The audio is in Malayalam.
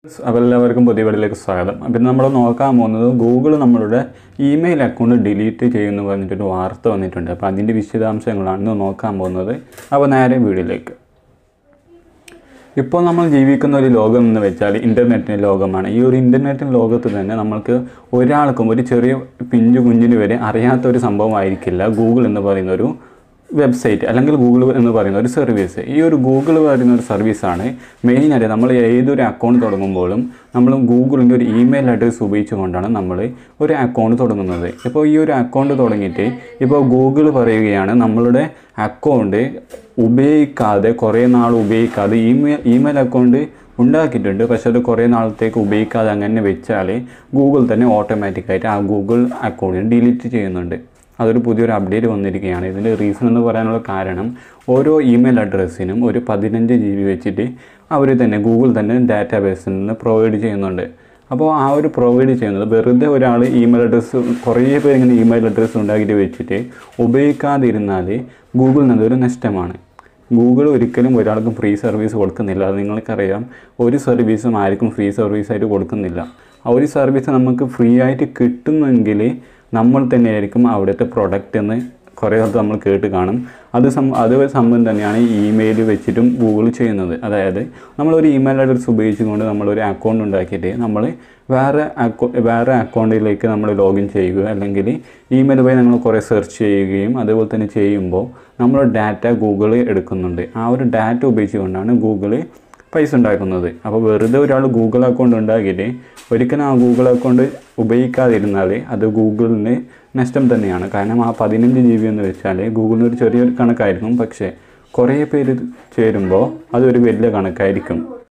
അപ്പോൾ എല്ലാവർക്കും പുതിയ വീഡിയോയിലേക്ക് സ്വാഗതം അപ്പം നമ്മൾ നോക്കാൻ പോകുന്നത് ഗൂഗിൾ നമ്മളുടെ ഇമെയിൽ അക്കൗണ്ട് ഡിലീറ്റ് ചെയ്യുന്നു പറഞ്ഞിട്ടൊരു വാർത്ത വന്നിട്ടുണ്ട് അപ്പോൾ അതിൻ്റെ വിശദാംശങ്ങളാണ് ഇന്ന് നോക്കാൻ പോകുന്നത് അപ്പോൾ നേരെ വീഡിയോയിലേക്ക് ഇപ്പോൾ നമ്മൾ ജീവിക്കുന്ന ഒരു ലോകം എന്ന് വെച്ചാൽ ഇൻ്റർനെറ്റിൻ്റെ ലോകമാണ് ഈ ഒരു ഇൻ്റർനെറ്റിൻ്റെ ലോകത്ത് തന്നെ നമ്മൾക്ക് ഒരാൾക്കും ഒരു ചെറിയ പിഞ്ചു കുഞ്ഞിന് വരെ അറിയാത്ത ഒരു സംഭവമായിരിക്കില്ല ഗൂഗിൾ എന്ന് പറയുന്ന ഒരു വെബ്സൈറ്റ് അല്ലെങ്കിൽ ഗൂഗിൾ എന്ന് പറയുന്ന ഒരു സർവീസ് ഈ ഒരു ഗൂഗിൾ പറയുന്ന ഒരു സർവീസാണ് മെയിനായിട്ട് നമ്മൾ ഏതൊരു അക്കൗണ്ട് തുടങ്ങുമ്പോഴും നമ്മൾ ഗൂഗിളിൻ്റെ ഒരു ഇമെയിൽ അഡ്രസ്സ് ഉപയോഗിച്ചുകൊണ്ടാണ് നമ്മൾ ഒരു അക്കൗണ്ട് തുടങ്ങുന്നത് ഇപ്പോൾ ഈ ഒരു അക്കൗണ്ട് തുടങ്ങിയിട്ട് ഇപ്പോൾ ഗൂഗിൾ പറയുകയാണ് നമ്മളുടെ അക്കൗണ്ട് ഉപയോഗിക്കാതെ കുറേ നാൾ ഉപയോഗിക്കാതെ ഇമെയിൽ ഇമെയിൽ അക്കൗണ്ട് ഉണ്ടാക്കിയിട്ടുണ്ട് പക്ഷേ അത് കുറേ നാളത്തേക്ക് ഉപയോഗിക്കാതെ അങ്ങനെ വെച്ചാൽ ഗൂഗിൾ തന്നെ ഓട്ടോമാറ്റിക്കായിട്ട് ആ ഗൂഗിൾ അക്കൗണ്ടിന് ഡിലീറ്റ് ചെയ്യുന്നുണ്ട് അതൊരു പുതിയൊരു അപ്ഡേറ്റ് വന്നിരിക്കുകയാണ് ഇതിൻ്റെ റീസൺ എന്ന് പറയാനുള്ള കാരണം ഓരോ ഇമെയിൽ അഡ്രസ്സിനും ഒരു പതിനഞ്ച് ജി ബി വെച്ചിട്ട് അവർ തന്നെ ഗൂഗിൾ തന്നെ ഡാറ്റാബേസിൽ നിന്ന് പ്രൊവൈഡ് ചെയ്യുന്നുണ്ട് അപ്പോൾ ആ ഒരു പ്രൊവൈഡ് ചെയ്യുന്നത് വെറുതെ ഒരാൾ ഇമെയിൽ അഡ്രസ്സ് കുറേ പേര് ഇങ്ങനെ ഇമെയിൽ അഡ്രസ്സ് ഉണ്ടാക്കിയിട്ട് വെച്ചിട്ട് ഉപയോഗിക്കാതിരുന്നാൽ ഗൂഗിളിന് അതൊരു നഷ്ടമാണ് ഗൂഗിൾ ഒരിക്കലും ഒരാൾക്കും ഫ്രീ സർവീസ് കൊടുക്കുന്നില്ല അത് നിങ്ങൾക്കറിയാം ഒരു സർവീസും ആർക്കും ഫ്രീ സർവീസായിട്ട് കൊടുക്കുന്നില്ല ആ ഒരു സർവീസ് നമുക്ക് ഫ്രീ ആയിട്ട് കിട്ടുന്നെങ്കിൽ നമ്മൾ തന്നെയായിരിക്കും അവിടുത്തെ പ്രൊഡക്റ്റ് എന്ന് കുറേ സ്ഥലത്ത് നമ്മൾ കേട്ട് കാണും അത് സം അത് സംഭവം തന്നെയാണ് ഈ ഇമെയിൽ വെച്ചിട്ടും ഗൂഗിൾ ചെയ്യുന്നത് അതായത് നമ്മളൊരു ഇമെയിൽ അഡ്രസ്സ് ഉപയോഗിച്ചുകൊണ്ട് നമ്മളൊരു അക്കൗണ്ട് ഉണ്ടാക്കിയിട്ട് നമ്മൾ വേറെ അക്കൗ വേറെ അക്കൗണ്ടിലേക്ക് നമ്മൾ ലോഗിൻ ചെയ്യുക അല്ലെങ്കിൽ ഇമെയിൽ വഴി നമ്മൾ കുറേ സെർച്ച് ചെയ്യുകയും അതുപോലെ തന്നെ ചെയ്യുമ്പോൾ നമ്മൾ ഡാറ്റ ഗൂഗിൾ എടുക്കുന്നുണ്ട് ആ ഒരു ഡാറ്റ ഉപയോഗിച്ചുകൊണ്ടാണ് ഗൂഗിൾ പൈസ ഉണ്ടാക്കുന്നത് അപ്പോൾ വെറുതെ ഒരാൾ ഗൂഗിൾ അക്കൗണ്ട് ഉണ്ടാക്കിയിട്ട് ഒരിക്കലും ആ ഗൂഗിൾ അക്കൗണ്ട് ഉപയോഗിക്കാതിരുന്നാൽ അത് ഗൂഗിളിന് നഷ്ടം തന്നെയാണ് കാരണം ആ പതിനഞ്ച് ജി ബി എന്ന് വെച്ചാൽ ഗൂഗിളിന് ഒരു ചെറിയൊരു കണക്കായിരിക്കും പക്ഷേ കുറേ പേര് ചേരുമ്പോൾ അതൊരു വലിയ കണക്കായിരിക്കും